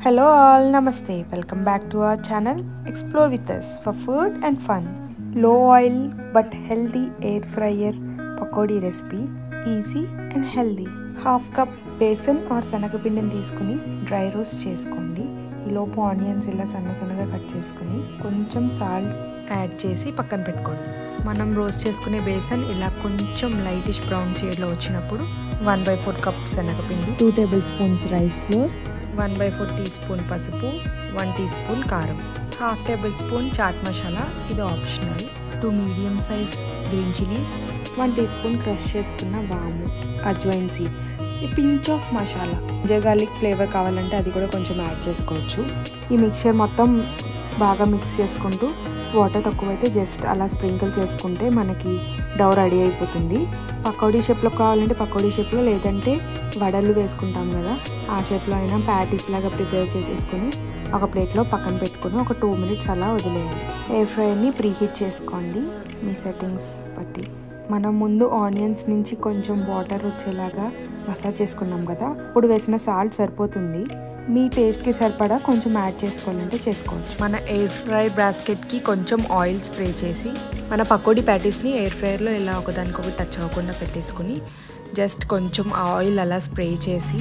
Hello all, namaste. Welcome back to our channel Explore with us for food and fun. Low oil but healthy air fryer pakodi recipe easy and healthy half cup besan or శనగపిండిని తీసుకుని dry roast చేసుకోండి ఈలోపు onions ఇలా సన్న సన్నగా cut చేసుకుని కొంచెం salt add చేసి పక్కన పెట్టుకోండి మనం రోస్ట్ చేసుకునే బేసన్ ఇలా కొంచెం లైటిష్ బ్రౌన్ షేడ్లో వచ్చినప్పుడు వన్ బై ఫోర్ కప్ శనగపిండి two tablespoons rice flour one by four teaspoon పసుపు వన్ టీ స్పూన్ కారం half tablespoon chaat masala ఇది optional two medium size green chillies one teaspoon crush చేసుకున్న వాము ajwain seeds ఈ pinch of masala garlic flavour కావాలంటే అది కూడా కొంచెం యాడ్ చేసుకోవచ్చు ఈ మిక్చర్ మొత్తం బాగా మిక్స్ చేసుకుంటూ వాటర్ తక్కువైతే జస్ట్ అలా స్ప్రింకిల్ చేసుకుంటే మనకి డౌ రెడీ అయిపోతుంది పకోడీ షేప్లో కావాలంటే పకోడీ షేప్లో లేదంటే వడలు వేసుకుంటాం కదా ఆ షేప్లో అయినా ప్యాటీస్ లాగా ప్రిపేర్ చేసేసుకుని ఒక ప్లేట్లో పక్కన పెట్టుకుని ఒక టూ మినిట్స్ అలా వదిలేయాలి ఎయిర్ ఫ్రైని ప్రీహీట్ చేసుకోండి మీ సెట్టింగ్స్ బట్టి మనం ముందు ఆనియన్స్ నుంచి కొంచెం వాటర్ వచ్చేలాగా మసాజ్ చేసుకున్నాం కదా ఇప్పుడు వేసిన సాల్ట్ సరిపోతుంది మీ టేస్ట్కి సరిపడా కొంచెం యాడ్ చేసుకోవాలంటే చేసుకోవచ్చు మన ఎయిర్ ఫ్రై బ్రాస్కెట్కి కొంచెం ఆయిల్ స్ప్రే చేసి మన పకోడీ ప్యాటీస్ని ఎయిర్ ఫ్రైయర్లో ఇలా ఒకదానికొకటి టచ్ అవ్వకుండా పెట్టేసుకుని జస్ట్ కొంచెం ఆయిల్ అలా స్ప్రే చేసి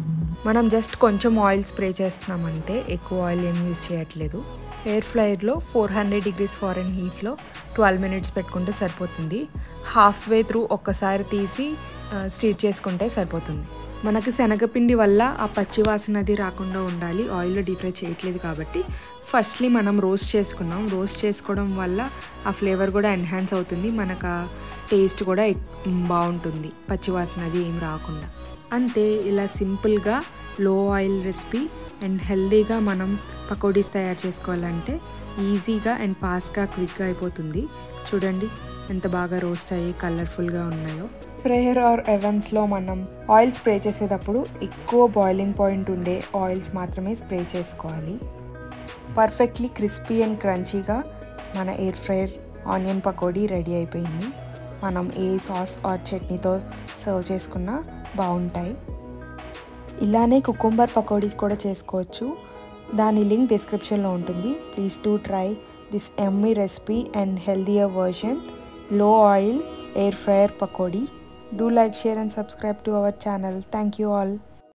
మనం జస్ట్ కొంచెం ఆయిల్ స్ప్రే చేస్తున్నామంటే ఎక్కువ ఆయిల్ ఏం యూజ్ చేయట్లేదు ఎయిర్ ఫ్రైయర్లో ఫోర్ హండ్రెడ్ డిగ్రీస్ ఫారెన్ హీట్లో ట్వెల్వ్ మినిట్స్ పెట్టుకుంటే సరిపోతుంది హాఫ్ వే త్రూ ఒక్కసారి తీసి స్టీచ్ చేసుకుంటే సరిపోతుంది మనకి శనగపిండి వల్ల ఆ పచ్చి వాసన అది రాకుండా ఉండాలి ఆయిల్లో డీప్ ఫ్రై చేయట్లేదు కాబట్టి ఫస్ట్లీ మనం రోస్ట్ చేసుకున్నాం రోస్ట్ చేసుకోవడం వల్ల ఆ ఫ్లేవర్ కూడా ఎన్హాన్స్ అవుతుంది మనకు ఆ టేస్ట్ కూడా బాగుంటుంది పచ్చి వాసన అది ఏం రాకుండా అంతే ఇలా సింపుల్గా లో ఆయిల్ రెసిపీ అండ్ హెల్దీగా మనం పకోడీస్ తయారు చేసుకోవాలంటే ఈజీగా అండ్ ఫాస్ట్గా క్విక్గా అయిపోతుంది చూడండి ఎంత బాగా రోస్ట్ అయ్యి కలర్ఫుల్గా ఉన్నాయో ఫ్రేయర్ ఆర్ ఎవెన్స్లో మనం ఆయిల్ స్ప్రే చేసేటప్పుడు ఎక్కువ బాయిలింగ్ పాయింట్ ఉండే ఆయిల్స్ మాత్రమే స్ప్రే చేసుకోవాలి పర్ఫెక్ట్లీ క్రిస్పీ అండ్ క్రంచీగా మన air fryer onion pakodi ready అయిపోయింది మనం ఏ సాస్ ఆర్ చట్నీతో సర్వ్ చేసుకున్నా బాగుంటాయి ఇలానే కుకుంబర్ పకోడీస్ కూడా చేసుకోవచ్చు దాని లింక్ డిస్క్రిప్షన్లో ఉంటుంది please to try this yummy recipe and healthier version low oil air fryer pakodi do like share and subscribe to our channel thank you all